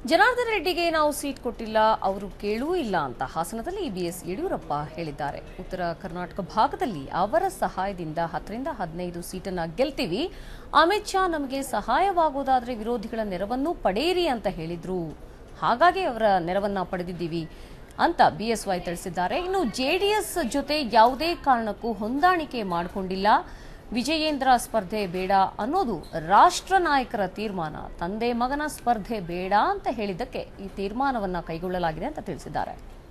ಜನಾರ್ದನ ರೆಡ್ಡಿಗೆ ನಾವು ಸೀಟ್ ಕೊಟ್ಟಿಲ್ಲ ಅವರು ಕೇಳೂ ಇಲ್ಲ ಅಂತ ಹಾಸನದಲ್ಲಿ ಬಿಎಸ್ ಯಡಿಯೂರಪ್ಪ ಹೇಳಿದ್ದಾರೆ ಉತ್ತರ ಕರ್ನಾಟಕ ಭಾಗದಲ್ಲಿ ಅವರ ಸಹಾಯದಿಂದ ಹತ್ತರಿಂದ ಹದಿನೈದು ಸೀಟನ್ನ ಗೆಲ್ತೀವಿ ಅಮಿತ್ ಶಾ ನಮಗೆ ಸಹಾಯವಾಗುವುದಾದ್ರೆ ವಿರೋಧಿಗಳ ನೆರವನ್ನು ಪಡೆಯಿರಿ ಅಂತ ಹೇಳಿದ್ರು ಹಾಗಾಗಿ ಅವರ ನೆರವನ್ನ ಪಡೆದಿದ್ದೀವಿ ಅಂತ ಬಿಎಸ್ವೈ ತಿಳಿಸಿದ್ದಾರೆ ಇನ್ನು ಜೆಡಿಎಸ್ ಜೊತೆ ಯಾವುದೇ ಕಾರಣಕ್ಕೂ ಹೊಂದಾಣಿಕೆ ಮಾಡಿಕೊಂಡಿಲ್ಲ ವಿಜಯೇಂದ್ರ ಸ್ಪರ್ಧೆ ಬೇಡ ಅನ್ನೋದು ರಾಷ್ಟ್ರ ನಾಯಕರ ತೀರ್ಮಾನ ತಂದೆ ಮಗನ ಸ್ಪರ್ಧೆ ಬೇಡ ಅಂತ ಹೇಳಿದ್ದಕ್ಕೆ ಈ ತೀರ್ಮಾನವನ್ನ ಕೈಗೊಳ್ಳಲಾಗಿದೆ ಅಂತ ತಿಳಿಸಿದ್ದಾರೆ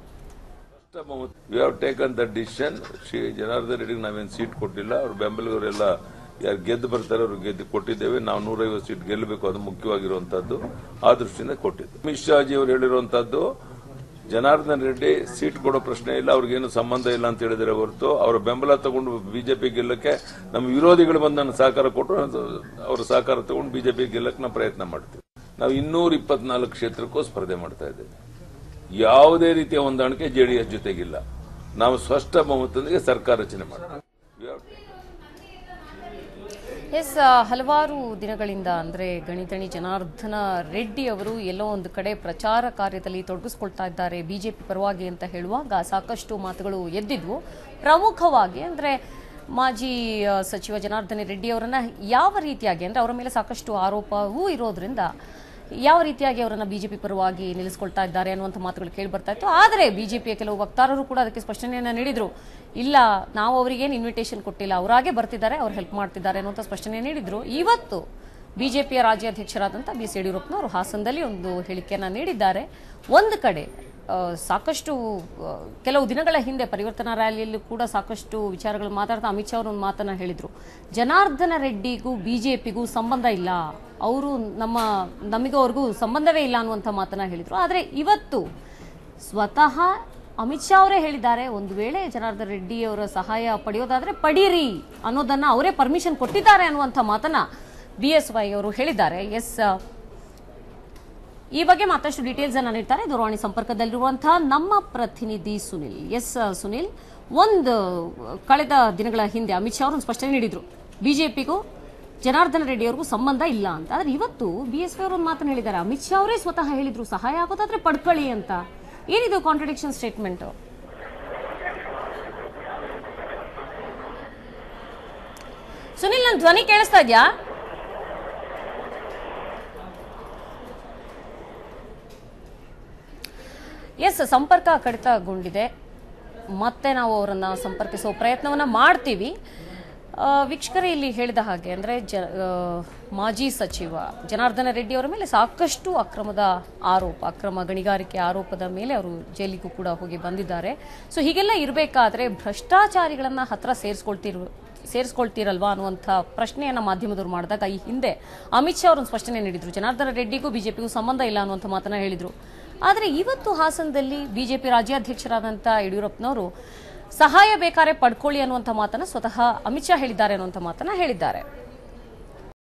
we have taken the decision Shri Janardhan ರೆಡ್ಡಿಗೆ ನಾವೇನು ಸೀಟ್ ಕೊಟ್ಟಿಲ್ಲ ಅವ್ರ ಬೆಂಬಲಿಗರೆಲ್ಲ ಯಾರು ಗೆದ್ದು ಬರ್ತಾರೆ ಅವ್ರಿಗೆ ಗೆದ್ದು ಕೊಟ್ಟಿದ್ದೇವೆ ನಾವು ನೂರೈವತ್ತು ಸೀಟ್ ಗೆಲ್ಲಬೇಕು ಅದು ಮುಖ್ಯವಾಗಿರುವಂತದ್ದು ಆ ದೃಷ್ಟಿಯಿಂದ ಕೊಟ್ಟಿದ್ದು ಅಮಿತ್ ಶಾಜಿ ಅವರು ಹೇಳಿರುವಂತದ್ದು ಜನಾರ್ದನ್ ರೆಡ್ಡಿ ಸೀಟ್ ಕೊಡೋ ಪ್ರಶ್ನೆ ಇಲ್ಲ ಅವ್ರಿಗೇನು ಸಂಬಂಧ ಇಲ್ಲ ಅಂತ ಹೇಳಿದರೆ ಹೊರತು ಅವರ ಬೆಂಬಲ ತಗೊಂಡು ಬಿಜೆಪಿ ಗೆಲ್ಲಕ್ಕೆ ನಮ್ಮ ವಿರೋಧಿಗಳು ಬಂದು ನನ್ನ ಸಹಕಾರ ಕೊಟ್ಟರು ಅವರ ಸಹಕಾರ ತಗೊಂಡು ಬಿಜೆಪಿ ಗೆಲ್ಲಕ್ಕೆ ನಾವು ಪ್ರಯತ್ನ ಮಾಡ್ತೀವಿ ನಾವು ಇನ್ನೂರ ಇಪ್ಪತ್ನಾಲ್ಕು ಕ್ಷೇತ್ರಕ್ಕೂ ಸ್ಪರ್ಧೆ ಮಾಡ್ತಾ ಇದ್ದೇವೆ ಯಾವುದೇ ರೀತಿಯ ಹೊಂದಾಣಿಕೆ ಜೆಡಿಎಸ್ ಜೊತೆಗಿಲ್ಲ ನಾವು ಸ್ಪಷ್ಟ ಬಹುಮತದೊಂದಿಗೆ ಸರ್ಕಾರ ರಚನೆ ಮಾಡ್ತೀವಿ ಎಸ್ ಹಲವಾರು ದಿನಗಳಿಂದ ಅಂದ್ರೆ ಗಣಿತಣಿ ಜನಾರ್ದನ ರೆಡ್ಡಿ ಅವರು ಎಲ್ಲೋ ಒಂದು ಕಡೆ ಪ್ರಚಾರ ಕಾರ್ಯದಲ್ಲಿ ತೊಡಗಿಸ್ಕೊಳ್ತಾ ಇದ್ದಾರೆ ಬಿಜೆಪಿ ಪರವಾಗಿ ಅಂತ ಹೇಳುವಾಗ ಸಾಕಷ್ಟು ಮಾತುಗಳು ಎದ್ದಿದ್ವು ಪ್ರಮುಖವಾಗಿ ಅಂದ್ರೆ ಮಾಜಿ ಆ, ಸಚಿವ ಜನಾರ್ದನ ರೆಡ್ಡಿ ಅವರನ್ನ ಯಾವ ರೀತಿಯಾಗಿ ಅಂದ್ರೆ ಅವರ ಮೇಲೆ ಸಾಕಷ್ಟು ಆರೋಪವೂ ಇರೋದ್ರಿಂದ ಯಾವ ರೀತಿಯಾಗಿ ಅವರನ್ನ ಬಿಜೆಪಿ ಪರವಾಗಿ ನಿಲ್ಲಿಸ್ಕೊಳ್ತಾ ಇದ್ದಾರೆ ಅನ್ನುವಂಥ ಮಾತುಗಳು ಕೇಳಿ ಬರ್ತಾ ಇತ್ತು ಆದರೆ ಬಿಜೆಪಿಯ ಕೆಲವು ವಕ್ತಾರರು ಕೂಡ ಅದಕ್ಕೆ ಸ್ಪಷ್ಟನೆಯನ್ನ ನೀಡಿದ್ರು ಇಲ್ಲ ನಾವು ಅವರಿಗೇನು ಇನ್ವಿಟೇಷನ್ ಕೊಟ್ಟಿಲ್ಲ ಅವರಾಗೆ ಬರ್ತಿದ್ದಾರೆ ಅವ್ರು ಹೆಲ್ಪ್ ಮಾಡ್ತಿದ್ದಾರೆ ಅನ್ನುವಂಥ ಸ್ಪಷ್ಟನೆ ನೀಡಿದ್ರು ಇವತ್ತು ಬಿಜೆಪಿಯ ರಾಜ್ಯಾಧ್ಯಕ್ಷರಾದಂಥ ಬಿ ಎಸ್ ಯಡಿಯೂರಪ್ಪನವರು ಹಾಸನದಲ್ಲಿ ಒಂದು ಹೇಳಿಕೆಯನ್ನ ನೀಡಿದ್ದಾರೆ ಒಂದು ಕಡೆ ಆ, ಸಾಕಷ್ಟು ಆ, ಕೆಲವು ದಿನಗಳ ಹಿಂದೆ ಪರಿವರ್ತನಾ ರ್ಯಾಲಿಯಲ್ಲೂ ಕೂಡ ಸಾಕಷ್ಟು ವಿಚಾರಗಳು ಮಾತಾಡ್ತಾ ಅಮಿತ್ ಶಾ ಅವರು ಒಂದು ಮಾತನ್ನ ಹೇಳಿದ್ರು ಜನಾರ್ದನ ರೆಡ್ಡಿಗೂ ಬಿಜೆಪಿಗೂ ಸಂಬಂಧ ಇಲ್ಲ ಅವರು ನಮ್ಮ ನಮಗೂ ಅವ್ರಿಗೂ ಸಂಬಂಧವೇ ಇಲ್ಲ ಅನ್ನುವಂಥ ಮಾತನ್ನ ಹೇಳಿದ್ರು ಆದರೆ ಇವತ್ತು ಸ್ವತಃ ಅಮಿತ್ ಶಾ ಅವರೇ ಹೇಳಿದ್ದಾರೆ ಒಂದು ವೇಳೆ ಜನಾರ್ದನ್ ರೆಡ್ಡಿ ಅವರ ಸಹಾಯ ಪಡೆಯೋದಾದ್ರೆ ಪಡೀರಿ ಅನ್ನೋದನ್ನ ಅವರೇ ಪರ್ಮಿಷನ್ ಕೊಟ್ಟಿದ್ದಾರೆ ಅನ್ನುವಂಥ ಮಾತನ್ನ ಬಿ ಎಸ್ ವೈ ಅವರು ಹೇಳಿದ್ದಾರೆ ಎಸ್ ಈ ಬಗ್ಗೆ ಮತ್ತಷ್ಟು ಡೀಟೇಲ್ಸ್ ಅನ್ನ ನೀಡ್ತಾರೆ ದೂರವಾಣಿ ಸಂಪರ್ಕದಲ್ಲಿರುವಂತಹ ನಮ್ಮ ಪ್ರತಿನಿಧಿ ಸುನಿಲ್ ಎಸ್ ಸುನಿಲ್ ಒಂದು ಕಳೆದ ದಿನಗಳ ಹಿಂದೆ ಅಮಿತ್ ಶಾ ಅವರು ಒಂದು ಸ್ಪಷ್ಟನೆ ನೀಡಿದ್ರು ಬಿಜೆಪಿಗೂ ಜನಾರ್ದನ ರೆಡ್ಡಿ ಅವ್ರಿಗೂ ಸಂಬಂಧ ಇಲ್ಲ ಅಂತ ಆದ್ರೆ ಇವತ್ತು ಬಿ ಎಸ್ ಪಿ ಅವರು ಒಂದು ಮಾತನ್ನ ಹೇಳಿದ್ದಾರೆ ಅಮಿತ್ ಶಾ ಅವರೇ ಸ್ವತಃ ಹೇಳಿದ್ರು ಸಹಾಯ ಆಗೋದಾದ್ರೆ ಪಡ್ಕೊಳ್ಳಿ ಅಂತ ಏನಿದು ಕಾಂಟ್ರಡಿಕ್ಷನ್ ಸ್ಟೇಟ್ಮೆಂಟ್ ಸುನಿಲ್ ನನ್ನ ಧ್ವನಿ ಕೇಳಿಸ್ತಾ ಇದ್ಯಾ ಎಸ್ ಸಂಪರ್ಕ ಕಡಿತಗೊಂಡಿದೆ ಮತ್ತೆ ನಾವು ಅವರನ್ನ ಸಂಪರ್ಕಿಸುವ ಪ್ರಯತ್ನವನ್ನ ಮಾಡ್ತೀವಿ ಆ, ವೀಕ್ಷಕರೇ ಇಲ್ಲಿ ಹೇಳಿದ ಹಾಗೆ ಅಂದ್ರೆ ಜ ಆ, ಮಾಜಿ ಸಚಿವ ಜನಾರ್ದನ ರೆಡ್ಡಿ ಅವರ ಮೇಲೆ ಸಾಕಷ್ಟು ಅಕ್ರಮದ ಆರೋಪ ಅಕ್ರಮ ಗಣಿಗಾರಿಕೆ ಆರೋಪದ ಮೇಲೆ ಅವರು ಜೈಲಿಗೂ ಕೂಡ ಹೋಗಿ ಬಂದಿದ್ದಾರೆ ಸೊ ಹೀಗೆಲ್ಲ ಇರಬೇಕಾದ್ರೆ ಭ್ರಷ್ಟಾಚಾರಿಗಳನ್ನ ಹತ್ರ ಸೇರಿಸ್ಕೊಳ್ತಿರು ಸೇರಿಸ್ಕೊಳ್ತೀರಲ್ವಾ ಅನ್ನುವಂಥ ಪ್ರಶ್ನೆಯನ್ನ ಮಾಧ್ಯಮದವರು ಮಾಡಿದಾಗ ಈ ಹಿಂದೆ ಅಮಿತ್ ಶಾ ಅವರು ಸ್ಪಷ್ಟನೆ ನೀಡಿದ್ರು ಜನಾರ್ದನ ರೆಡ್ಡಿಗೂ ಬಿಜೆಪಿಗೂ ಸಂಬಂಧ ಇಲ್ಲ ಅನ್ನುವಂಥ ಮಾತನ್ನ ಹೇಳಿದ್ರು ಆದರೆ ಇವತ್ತು ಹಾಸನದಲ್ಲಿ ಬಿಜೆಪಿ ರಾಜ್ಯಾಧ್ಯಕ್ಷರಾದಂಥ ಯಡಿಯೂರಪ್ಪನವರು ಸಹಾಯ ಬೇಕಾದ್ರೆ ಪಡ್ಕೊಳ್ಳಿ ಅನ್ನುವಂಥ ಮಾತನ್ನ ಸ್ವತಃ ಅಮಿತ್ ಶಾ ಹೇಳಿದ್ದಾರೆ ಅನ್ನುವಂಥ ಮಾತನ್ನ ಹೇಳಿದ್ದಾರೆ